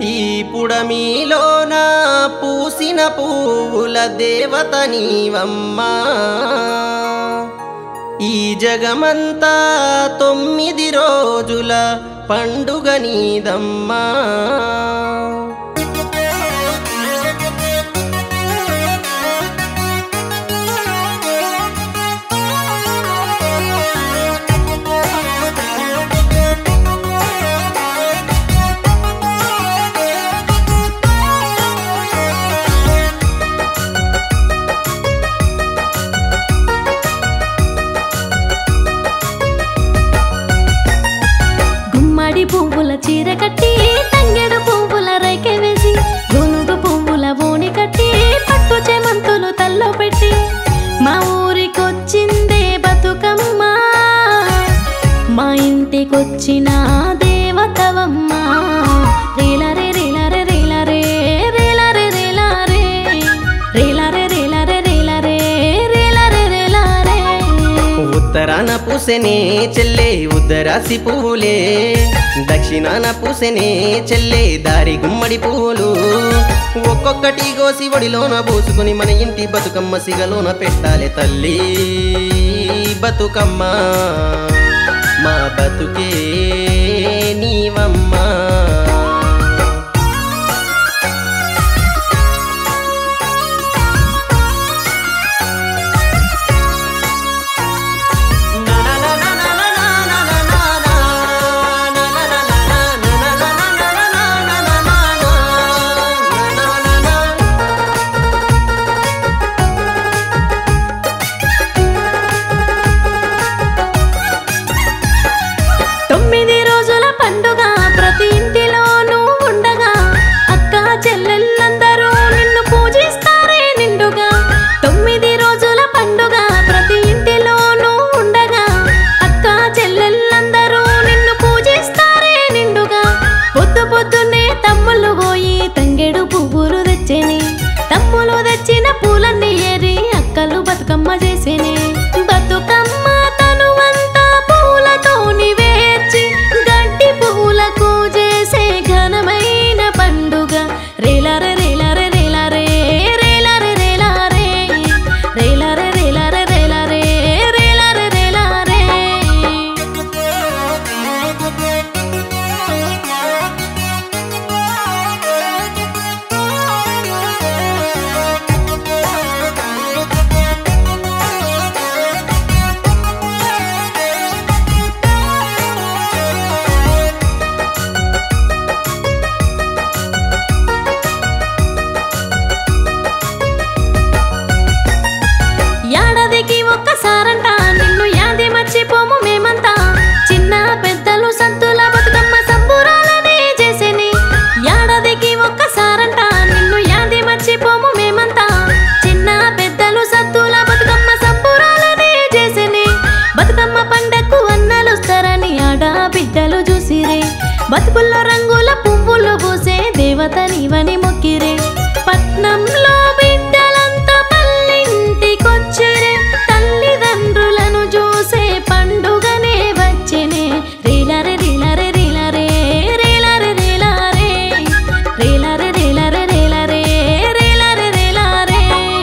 ఈ పుడమిలోన పూసిన పువ్వుల దేవత నీవమ్మా ఈ జగమంతా తొమ్మిది రోజుల పండుగ నీదమ్మా గుమ్మడి పువ్వుల చీర కట్టి తంగెడు పువ్వుల రైకె వేసి గొనుగు పువ్వుల ఓణి కట్టి పట్టు చెమంతులు తల్లో పెట్టి మా ఊరికొచ్చిందే బతుకమ్మ మా ఇంటికొచ్చిన దేవతవమ్మ రీలరే రీలరే రీలరే రీలరే రీలరే రీలరే రీలరే రీలరే రీలరే రీలరే ఉత్తరాన పూసెనే చెల్లే ఉద్దరాసి పువ్వులే దక్షిణాన పూసెనే చెల్లే దారి గుమ్మడి పువ్వులు ఒక్కొక్కటి గోసి ఒడిలోన పోసుకుని మన ఇంటి బతుకమ్మ సిగలోన పెట్టాలి తల్లి బతుకమ్మ మా బతుకే నీవమ్మా తొమ్మిది రోజుల పండుగ ప్రతి ఇంటిలోనూ ఉండగా అక్క చెల్లెళ్ళందరూ నిన్ను పూజిస్తారే నిండుగా తొమ్మిది రోజుల పండుగ ప్రతి ఇంటిలోనూ ఉండగా అక్క చెల్లెళ్ళందరూ నిన్ను పూజిస్తారే నిండుగా పొద్దు పొద్దున్నే తమ్ముళ్ళు పోయి తంగెడు పువ్వులు తెచ్చేని తమ్ములు తెచ్చిన పూలన్నీ ఏరి అక్కలు బతుకమ్మ చేసేనే బతుకమ్మ తనువంతా పూలతోని వేర్చి గడ్డి పూలకు చేసే ఘనమైన పండుగ రేలారే రేలారే రేలారే రేలారే రేలారే రేలారే రేలారే రేలారే రేలారే రేలారే ఏడాదికి ఒక్కసారంట నిన్ను యాది మర్చిపోము మేమంతా చిన్న పెద్దలు సంతుల బతుకమ్మ సంబురాలనే చేసేని ఏడాదికి ఒక్కసారంట నిన్ను యాది మర్చిపోము మేమంతా చిన్న పెద్దలు సంతుల బతుకమ్మ సంబురాలనే చేసేని బతుకమ్మ పండక్కు అన్నలుస్తారని ఆడ బిడ్డలు చూసిరే బతుకుల్లో రంగుల పువ్వులు పూసే దేవత నీవని మొక్కిరే పట్నంలో బిడ్డలంతా పల్లింటికొచ్చిరే తల్లిదండ్రులను చూసే పండుగనే వచ్చెనే రీలరే రీలరే రీలరే రీలరే రీలరే రీలరే రీలరే రీలరే రీలరే రీలరే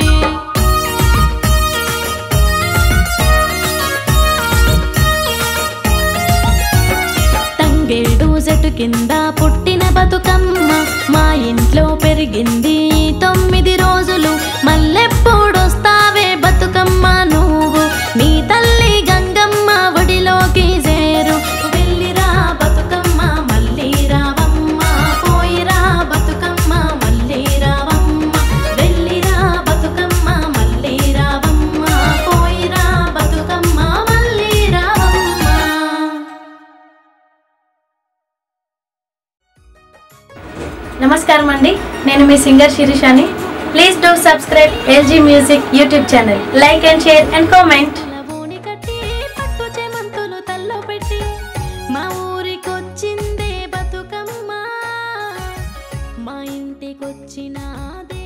తంగేడు చెట్టు కింద పుట్టిన బతుకమ్మ మా ఇంట్లో పెరిగింది ఈ తొమ్మిది రోజులు మల్లెప్పుడొస్తావే బతుకమ్మ నువ్వు మీ తల్లి గంగమ్మ ఒడిలోకి చేరు వెళ్ళిరా బతుకమ్మ మళ్ళీ రావమ్మ పోయిరా బతుకమ్మ మళ్ళీ రావమ్మ వెళ్ళిరా బతుకమ్మ మళ్ళీ రావమ్మ పోయిరా బతుకమ్మ మళ్ళీ రావమ్మ నమస్కారం అండి నేను మీ సింగర్ శిరీషాని please do subscribe LG music YouTube channel like and share and comment మా ఊరికొచ్చిందే బతుకమ్మ మా ఇంటికొచ్చిన